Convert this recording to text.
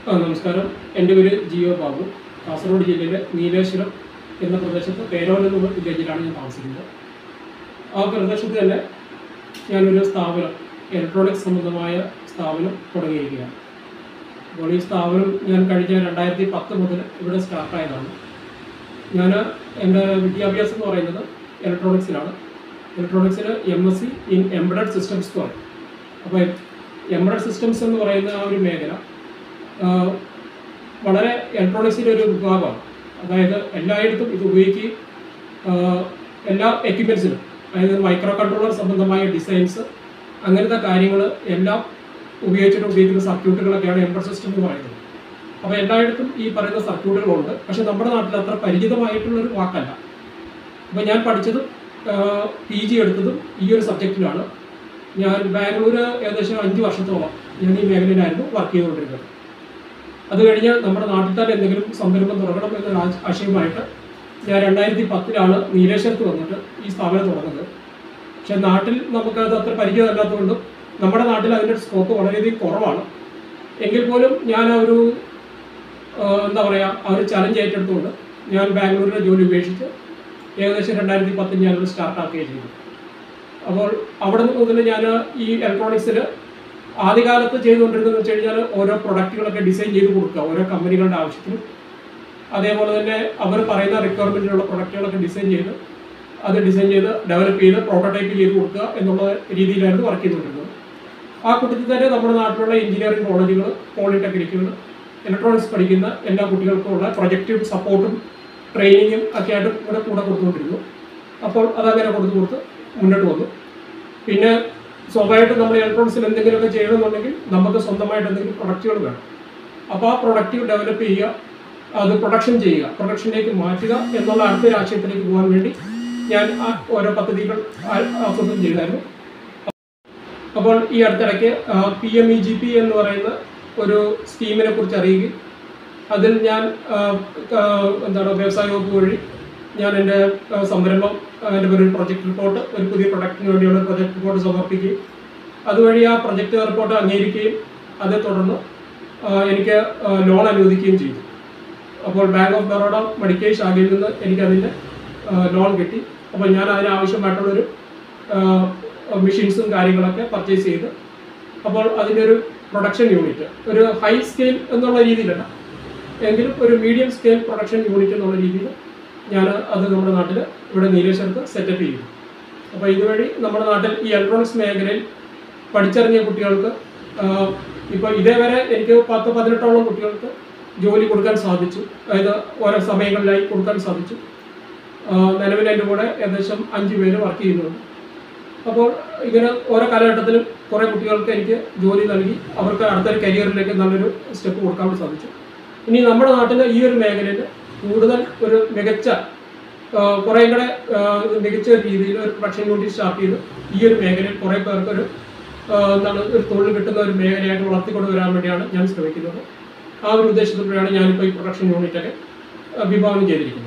ആ നമസ്കാരം എൻ്റെ പേര് ജിയോ ബാബു കാസർഗോഡ് ജില്ലയിലെ നീലേശ്വരം എന്ന പ്രദേശത്ത് പേരോൽ എന്ന വില്ലേജിലാണ് ഞാൻ താമസിക്കുന്നത് ആ പ്രദേശത്ത് തന്നെ ഞാനൊരു സ്ഥാപനം ഇലക്ട്രോണിക്സ് സംബന്ധമായ സ്ഥാപനം തുടങ്ങിയിരിക്കുകയാണ് അപ്പോൾ ഈ സ്ഥാപനം ഞാൻ കഴിഞ്ഞ രണ്ടായിരത്തി പത്ത് മുതൽ ഇവിടെ സ്റ്റാർട്ടായതാണ് ഞാൻ എൻ്റെ വിദ്യാഭ്യാസം എന്ന് പറയുന്നത് ഇലക്ട്രോണിക്സിലാണ് ഇലക്ട്രോണിക്സിൽ M S C in embedded systems എന്ന് പറയും അപ്പോൾ എംബഡഡ് സിസ്റ്റംസ് എന്ന് പറയുന്ന ആ ഒരു മേഖല ആ, വളരെ ഇലക്ട്രോണിക്സിൻ്റെ ഒരു വിഭാഗമാണ് അതായത് എല്ലായിടത്തും ഇത് ഉപയോഗിക്കുകയും ആ, എല്ലാ എക്യുപ്മെൻസിനും അതായത് മൈക്രോ കൺട്രോളർ സംബന്ധമായ ഡിസൈൻസ് അങ്ങനത്തെ കാര്യങ്ങൾ എല്ലാം ഉപയോഗിച്ചിട്ട് ഉപയോഗിക്കുന്ന സർക്യൂട്ടുകളൊക്കെയാണ് എംബഡ് സിസ്റ്റം എന്ന് പറയുന്നത് അപ്പോൾ എല്ലായിടത്തും ഈ പറയുന്ന സർക്യൂട്ടുകളുണ്ട് പക്ഷെ നമ്മുടെ നാട്ടിൽ അത്ര പരിചിതമായിട്ടുള്ളൊരു വാക്കല്ല അപ്പോൾ ഞാൻ പഠിച്ചതും പി ജി എടുത്തതും ഈ ഒരു സബ്ജക്റ്റിലാണ് ഞാൻ ബാംഗ്ലൂർ ഏകദേശം അഞ്ച് വർഷത്തോളം ഞാൻ ഈ മേഖലയിലായിരുന്നു വർക്ക് ചെയ്തുകൊണ്ടിരുന്നത് അത് കഴിഞ്ഞ് നമ്മുടെ നാട്ടിൽ തന്നെ എന്തെങ്കിലും സംരംഭം തുടങ്ങണം എന്നൊരു ആശ- ആശയമായിട്ട് ഞാൻ രണ്ടായിരത്തി പത്തിലാണ് നീലേശ്വരത്ത് വന്നിട്ട് ഈ സ്ഥാപനം തുടങ്ങുന്നത് പക്ഷെ നാട്ടിൽ നമുക്കത് അത്ര പരിചയമല്ലാത്തതുകൊണ്ടും നമ്മുടെ നാട്ടിൽ അതിൻ്റെ സ്കോപ്പ് വളരെയധികം കുറവാണ് എങ്കിൽ പോലും ഞാൻ ആ ഒരു ആ, എന്താ പറയുക ആ ഒരു ചലഞ്ച് ഏറ്റെടുത്തുകൊണ്ട് ഞാൻ ബാംഗ്ലൂരിലെ ജോലി ഉപേക്ഷിച്ച് ഏകദേശം രണ്ടായിരത്തി പത്തിൽ ഞാനത് സ്റ്റാർട്ടാക്കുകയും ചെയ്തു അപ്പോൾ അവിടെ നിന്ന് മുതൽ ഞാൻ ഈ ഇലക്ട്രോണിക്സിൽ ആദ്യകാലത്ത് ചെയ്തുകൊണ്ടിരുന്നതെന്ന് വെച്ച് കഴിഞ്ഞാൽ ഓരോ പ്രൊഡക്റ്റുകളൊക്കെ ഡിസൈൻ ചെയ്ത് കൊടുക്കുക ഓരോ കമ്പനികളുടെ ആവശ്യത്തിനും അതേപോലെ തന്നെ അവർ പറയുന്ന റിക്വയർമെൻറ്റിലുള്ള പ്രൊഡക്റ്റുകളൊക്കെ ഡിസൈൻ ചെയ്ത് അത് ഡിസൈൻ ചെയ്ത് ഡെവലപ്പ് ചെയ്ത് പ്രോട്ടോടൈപ്പ് ചെയ്ത് കൊടുക്കുക എന്നുള്ള രീതിയിലായിരുന്നു വർക്ക് ചെയ്തുകൊണ്ടിരുന്നത് ആ കൂട്ടത്തിൽ തന്നെ നമ്മുടെ നാട്ടിലുള്ള എഞ്ചിനീയറിംഗ് കോളേജുകൾ പോളിടെക്നിക്കുകൾ ഇലക്ട്രോണിക്സ് പഠിക്കുന്ന എല്ലാ കുട്ടികൾക്കും ഉള്ള പ്രൊജക്റ്റും സപ്പോർട്ടും ട്രെയിനിങ്ങും ഒക്കെ ആയിട്ട് ഇവിടെ കൂടെ കൊടുത്തുകൊണ്ടിരുന്നു അപ്പോൾ അതങ്ങനെ കൊടുത്ത് കൊടുത്ത് മുന്നോട്ട് വന്നു പിന്നെ സ്വാഭാവികമായിട്ടും നമ്മൾ ഇലക്ട്രോണിക്സിൽ എന്തെങ്കിലുമൊക്കെ ചെയ്യണമെന്നുണ്ടെങ്കിൽ നമുക്ക് സ്വന്തമായിട്ട് എന്തെങ്കിലും പ്രൊഡക്റ്റുകൾ വേണം അപ്പോൾ ആ പ്രൊഡക്റ്റ് ഡെവലപ്പ് ചെയ്യുക അത് പ്രൊഡക്ഷൻ ചെയ്യുക പ്രൊഡക്ഷനിലേക്ക് മാറ്റുക എന്നുള്ള അടുത്തൊരു ആശയത്തിലേക്ക് പോകാൻ വേണ്ടി ഞാൻ ആ ഓരോ പദ്ധതികൾ ആ- ആസൂത്രണം ചെയ്തായിരുന്നു അപ്പോൾ ഈ അടുത്തിടയ്ക്ക് P M E G P എന്ന് പറയുന്ന ഒരു സ്കീമിനെ കുറിച്ച് അറിയുകയും അതിൽ ഞാൻ ആ, ആ, എന്താണ് വ്യവസായ വകുപ്പ് വഴി ഞാൻ എൻ്റെ ആ, സംരംഭം ആ, എൻ്റെ ഒരു പ്രൊജക്ട് റിപ്പോർട്ട് ഒരു പുതിയ പ്രൊഡക്റ്റിന് വേണ്ടിയുള്ള പ്രൊജക്ട് റിപ്പോർട്ട് സമർപ്പിക്കുകയും അതുവഴി ആ പ്രൊജക്ട് റിപ്പോർട്ട് അംഗീകരിക്കുകയും അതേ തുടർന്ന് ആ, എനിക്ക് ആ, ലോൺ അനുവദിക്കുകയും ചെയ്തു അപ്പോൾ ബാങ്ക് ഓഫ് ബറോഡ മെഡിക്കൽ ശാഖയിൽ നിന്ന് എനിക്കതിൻ്റെ ലോൺ കിട്ടി അപ്പോൾ ഞാൻ അതിനാവശ്യമായിട്ടുള്ളൊരു മെഷീൻസും കാര്യങ്ങളൊക്കെ പർച്ചേസ് ചെയ്ത് അപ്പോൾ അതിൻ്റെ ഒരു പ്രൊഡക്ഷൻ യൂണിറ്റ് ഒരു ഹൈ സ്കെയിൽ എന്നുള്ള രീതിയിലല്ല എങ്കിലും ഒരു മീഡിയം സ്കെയിൽ പ്രൊഡക്ഷൻ യൂണിറ്റ് എന്നുള്ള രീതിയിൽ ഞാൻ അത് നമ്മുടെ നാട്ടിൽ ഇവിടെ നീലേശ്വരത്ത് സെറ്റപ്പ് ചെയ്തു അപ്പോൾ ഇതുവഴി നമ്മുടെ നാട്ടിൽ ഈ ഇലക്ട്രോണിക്സ് മേഖലയിൽ പഠിച്ചിറങ്ങിയ കുട്ടികൾക്ക് ഇപ്പോൾ ഇതേവരെ എനിക്ക് പത്ത് പതിനെട്ടോളം കുട്ടികൾക്ക് ജോലി കൊടുക്കാൻ സാധിച്ചു അതായത് ഓരോ സമയങ്ങളിലായി കൊടുക്കാൻ സാധിച്ചു നിലവിൽ എൻ്റെ കൂടെ ഏകദേശം അഞ്ച് പേര് വർക്ക് ചെയ്യുന്നുണ്ട് അപ്പോൾ ഇങ്ങനെ ഓരോ കാലഘട്ടത്തിലും കുറേ കുട്ടികൾക്ക് എനിക്ക് ജോലി നൽകി അവർക്ക് അടുത്തൊരു കരിയറിലേക്ക് നല്ലൊരു സ്റ്റെപ്പ് കൊടുക്കാൻ വേണ്ടി സാധിച്ചു ഇനി നമ്മുടെ നാട്ടിൽ ഈ ഒരു മേഖലയിൽ കൂടുതൽ ഒരു മികച്ച ആ, കുറേ കൂടെ ആ, മികച്ച രീതിയിൽ ഒരു പ്രൊഡക്ഷൻ യൂണിറ്റ് സ്റ്റാർട്ട് ചെയ്ത് ഈ ഒരു മേഖലയിൽ കുറേ പേർക്ക് ഒരു ആ, എന്താണ് ഒരു തൊഴിൽ കിട്ടുന്ന ഒരു മേഖലയായിട്ട് വളർത്തിക്കൊണ്ട് വരാൻ വേണ്ടിയാണ് ഞാൻ ശ്രമിക്കുന്നത് ആ ഒരു ഉദ്ദേശത്തോടെയാണ് ഞാനിപ്പോൾ ഈ പ്രൊഡക്ഷൻ യൂണിറ്റൊക്കെ ആ, വിഭാവനം ചെയ്തിരിക്കുന്നത്